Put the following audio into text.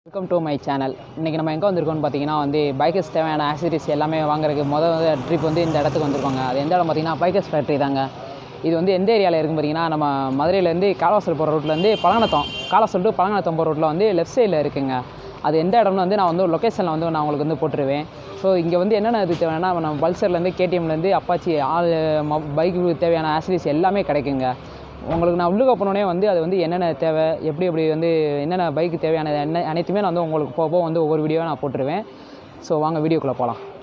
welcome to my channel இன்றைக்கி நம்ம எங்கே வந்திருக்கோம்னு பார்த்தீங்கன்னா வந்து பைக்கர்ஸ் தேவையான ஆக்சரிஸ் எல்லாமே வாங்குறதுக்கு முதல் வந்து ட்ரிப் வந்து இந்த இடத்துக்கு வந்திருக்கோங்க அது எந்த இடம் பார்த்தீங்கன்னா பைக்கர்ஸ் ஃபேக்ட்ரி தாங்க இது வந்து எந்த ஏரியாவில் இருக்குன்னு பார்த்தீங்கன்னா நம்ம மதுரையிலேருந்து காலவாசல் போகிற ரூட்லேருந்து பழங்கநத்தம் காலவாசல் டு பழங்கநத்தம் போகிற ரூட்டில் வந்து லெஃப்ட் சைடில் இருக்குங்க அது எந்த இடம்னு வந்து நான் வந்து லொக்கேஷனில் வந்து நான் உங்களுக்கு வந்து போட்டுருவேன் ஸோ இங்கே வந்து என்னென்ன இது தேவைன்னா நம்ம பல்சர்லேருந்து கேடிஎம்லேருந்து அப்பாச்சி ஆள் பைக்குக்கு தேவையான ஆக்சரிஸ் எல்லாமே கிடைக்குங்க உங்களுக்கு நான் உள்ளுக்க போனோடனே வந்து அது வந்து என்னென்ன தேவை எப்படி எப்படி வந்து என்னென்ன பைக்கு தேவையானது என்ன அனைத்துமே நான் வந்து உங்களுக்கு போக போக வந்து ஒவ்வொரு வீடியோவாக நான் போட்டுருவேன் ஸோ வாங்க வீடியோக்குள்ளே போகலாம்